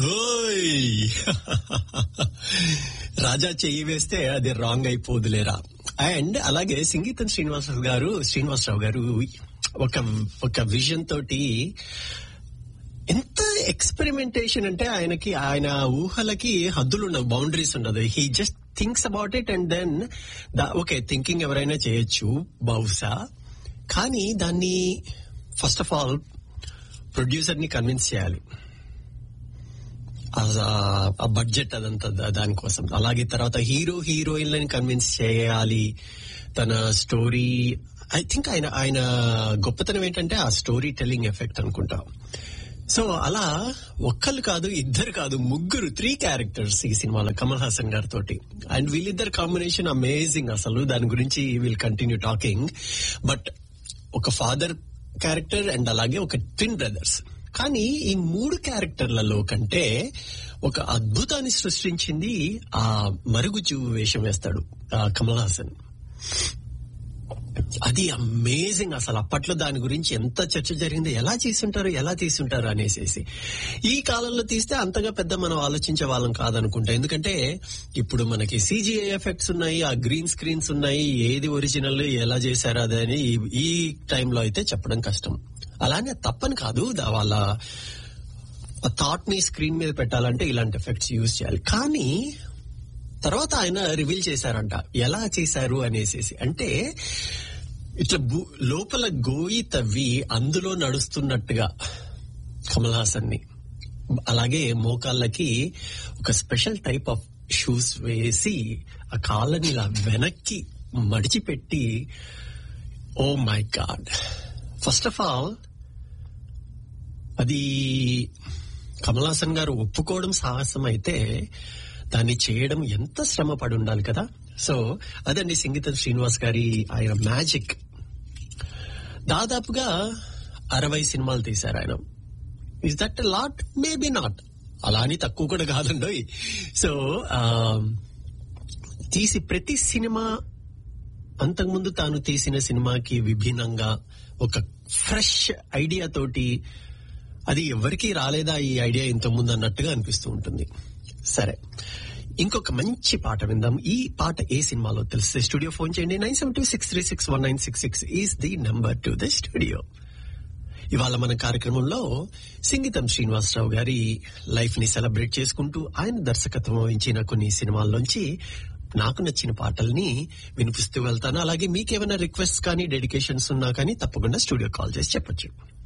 ఓయ్ రాజా చెయ్యి వేస్తే అది రాంగ్ అయిపోదులేరా అండ్ అలాగే సంగీతం శ్రీనివాసరావు గారు శ్రీనివాసరావు గారు ఒక ఒక విజన్ తోటి ఎంత ఎక్స్పెరిమెంటేషన్ అంటే ఆయనకి ఆయన ఊహలకి హద్దులు ఉండవు బౌండరీస్ ఉండదు he just thinks about it and then okay thinking ఎవరైనా చేయొచ్చు బహుశా కానీ దాన్ని ఫస్ట్ ఆఫ్ ఆల్ ప్రొడ్యూసర్ ని కన్విన్స్ చేయాలి ఆ బడ్జెట్ అదంతా దా- దానికోసం అలాగే తర్వాత హీరో హీరోయిన్లని కన్విన్స్ చేయాలి తన స్టోరీ ఐ థింక్ ఆయన ఆయన గొప్పతనం ఏంటంటే ఆ స్టోరీ టెల్లింగ్ ఎఫెక్ట్ అనుకుంటా సో అలా ఒక్కళ్ళు కాదు ఇద్దరు కాదు ముగ్గురు త్రీ క్యారెక్టర్స్ ఈ సినిమాలో కమల్ హాసన్ గారితో అండ్ వీళ్ళిద్దరు కాంబినేషన్ అమేజింగ్ అసలు దాని గురించి విల్ కంటిన్యూ టాకింగ్ బట్ ఒక ఫాదర్ క్యారెక్టర్ అండ్ అలాగే ఒక ట్విన్ బ్రదర్స్ కానీ ఈ మూడు క్యారెక్టర్లలో కంటే ఒక అద్భుతాన్ని సృష్టించింది ఆ మరుగుజ్జు వేషం వేస్తాడు ఆ కమల్ హాసన్ అది అమేజింగ్ అసలు అప్పట్లో దాని గురించి ఎంత చర్చ జరిగింది ఎలా తీసుంటారు ఎలా తీసుంటారు అనేసేసి ఈ కాలంలో తీస్తే అంతగా పెద్ద మనం ఆలోచించే వాళ్ళం కాదనుకుంటా ఎందుకంటే ఇప్పుడు మనకి సిజిఐ ఎఫెక్ట్స్ ఉన్నాయి ఆ గ్రీన్ స్క్రీన్స్ ఉన్నాయి ఏది ఒరిజినల్ ఎలా చేశారు అదని ఈ- ఈ టైంలో అయితే చెప్పడం కష్టం అలానే తప్పని కాదు దా- వాళ్ళ థాట్ ని స్క్రీన్ మీద పెట్టాలంటే ఇలాంటి ఎఫెక్ట్స్ యూజ్ చేయాలి కానీ తర్వాత ఆయన రివీల్ చేశారంట ఎలా చేశారు అనేసేసి అంటే ఇట్లా భూ- లోపల గోయి తవ్వి అందులో నడుస్తున్నట్టుగా కమల్ హాసన్ ని అలాగే మోకాళ్ళకి ఒక స్పెషల్ టైప్ ఆఫ్ షూస్ వేసి ఆ కాళ్ళని ఇలా వెనక్కి మడిచిపెట్టి oh my god first of all అది కమల్ హాసన్ గారు ఒప్పుకోవడం సాహసం అయితే దాన్ని చేయడం ఎంత శ్రమ పడి ఉండాలి కదా సో అదండి సంగీతం శ్రీనివాస్ గారి ఆయన మ్యాజిక్ దాదాపుగా అరవై సినిమాలు తీశారు ఆయన is that lot maybe not అలా అని తక్కువ కూడా కాదండి సో తీసి ప్రతి సినిమా అంతకుముందు తాను తీసిన సినిమాకి విభిన్నంగా ఒక ఫ్రెష్ ఐడియా తోటి అది ఎవరికి రాలేదా ఈ ఐడియా ఇంతకుముందు అన్నట్టుగా అనిపిస్తూ ఉంటుంది సరే ఇంకొక మంచి పాట విందాం ఈ పాట ఏ సినిమాలో తెలిస్తే స్టూడియో ఫోన్ చేయండి nine seven two six three six one nine six six is the number to the studio ఇవాళ మన కార్యక్రమంలో సింగీతం శ్రీనివాసరావు గారి లైఫ్ ని సెలబ్రేట్ చేసుకుంటూ ఆయన దర్శకత్వం వహించిన కొన్ని సినిమాల్లోంచి నాకు నచ్చిన పాటల్ని వినిపిస్తూ వెళ్తాను అలాగే మీకేమైనా రిక్వెస్ట్ కానీ డెడికేషన్స్ ఉన్నా కానీ తప్పకుండా స్టూడియో కాల్ చేసి చెప్పొచ్చు